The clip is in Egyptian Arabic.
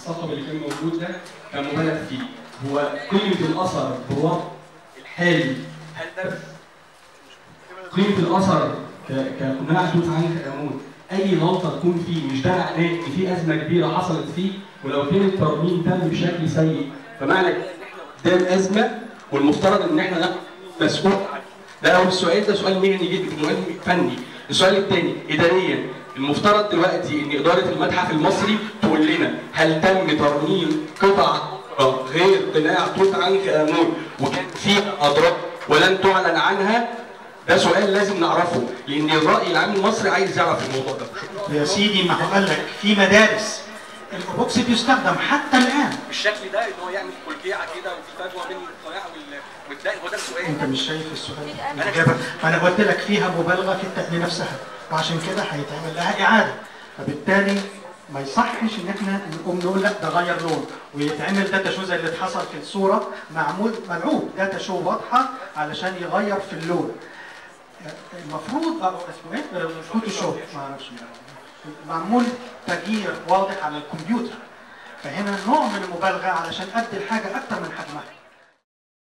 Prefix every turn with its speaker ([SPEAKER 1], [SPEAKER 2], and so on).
[SPEAKER 1] الصخب اللي كان موجود ده كان مبالغ فيه هو قيمه الاثر بالوضع الحالي هل ده قيمه الاثر ك- كقناع توت عنخ امون اي غلطه تكون فيه مش ده معناه ان في ازمه كبيره حصلت فيه ولو كان الترميم تم بشكل سيء فمعنى كده ان احنا قدام ازمه والمفترض ان احنا ناخد مسؤول عنها. ده اول سؤال ده سؤال مهني جدا سؤال فني السؤال الثاني اداريا المفترض دلوقتي ان اداره المتحف المصري تقول لنا هل تم ترميم قطع أخرى غير قناع توت عنخ امون وكان فيها اضرار ولم تعلن عنها ده سؤال لازم نعرفه لان الراي العام المصري عايز يعرف الموضوع ده
[SPEAKER 2] يا سيدي ما هو قال لك في مدارس الايبوكسي بيستخدم حتى الان
[SPEAKER 1] بالشكل ده ان هو يعمل كلكيعه كده وفي فجوه بين القناع وال- والداء هو ده السؤال
[SPEAKER 2] انت مش شايف السؤال الإجابة ما انا قلت لك فيها مبالغه في التقنيه نفسها وعشان كده هيتعمل لها اعاده فبالتالي ما يصحش ان احنا نقوم نقول لا ده غير لون ويتعمل داتا شو زي اللي حصل في الصوره معمول ملعوب داتا شو واضحه علشان يغير في اللون المفروض اه اسمه ايه؟ آه، فوتوشوب ما اعرفش معمول تغيير واضح على الكمبيوتر فهنا نوع من المبالغه علشان ادي الحاجه اكتر من حجمها